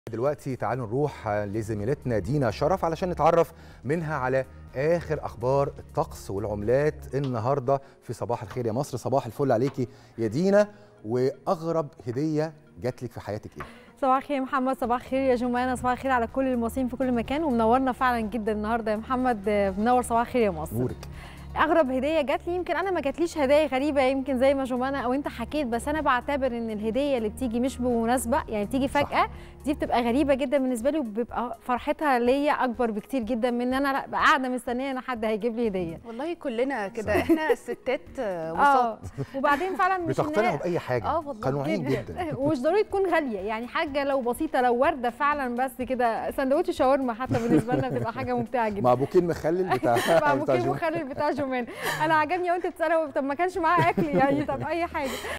دلوقتي تعالوا نروح لزميلتنا دينا شرف علشان نتعرف منها على اخر اخبار الطقس والعملات النهارده في صباح الخير يا مصر صباح الفل عليكي يا دينا واغرب هديه جات لك في حياتك ايه صباح الخير يا محمد صباح الخير يا جمانة صباح الخير على كل المصريين في كل مكان ومنورنا فعلا جدا النهارده يا محمد منور صباح الخير يا مصر نورك اغرب هديه جات لي يمكن انا ما جاتليش هدايا غريبه يمكن زي ما جمانة او انت حكيت بس انا بعتبر ان الهديه اللي بتيجي مش بمناسبه يعني بتيجي فجاه صح. دي بتبقى غريبه جدا بالنسبه لي وبيبقى فرحتها ليا اكبر بكتير جدا من ان انا لا بقى قاعده مستنيه ان حد هيجيب لي هديه والله كلنا كده احنا الستات اه وسط وبعدين فعلا مش إن هي- بتقتنعوا باي حاجه آه والله قنوعين جدا. جدا ومش ضروري تكون غاليه يعني حاجه لو بسيطه لو ورده فعلا بس كده سندوتش شاورما حتى بالنسبه لنا بتبقى حاجه ممتعه جدا مع بوكين مخلل بتاع مع بتاع ممكن جمال. مخلل بتاع جمان انا عجبني وانت بتساله طب ما كانش معاه اكل يعني طب اي حاجه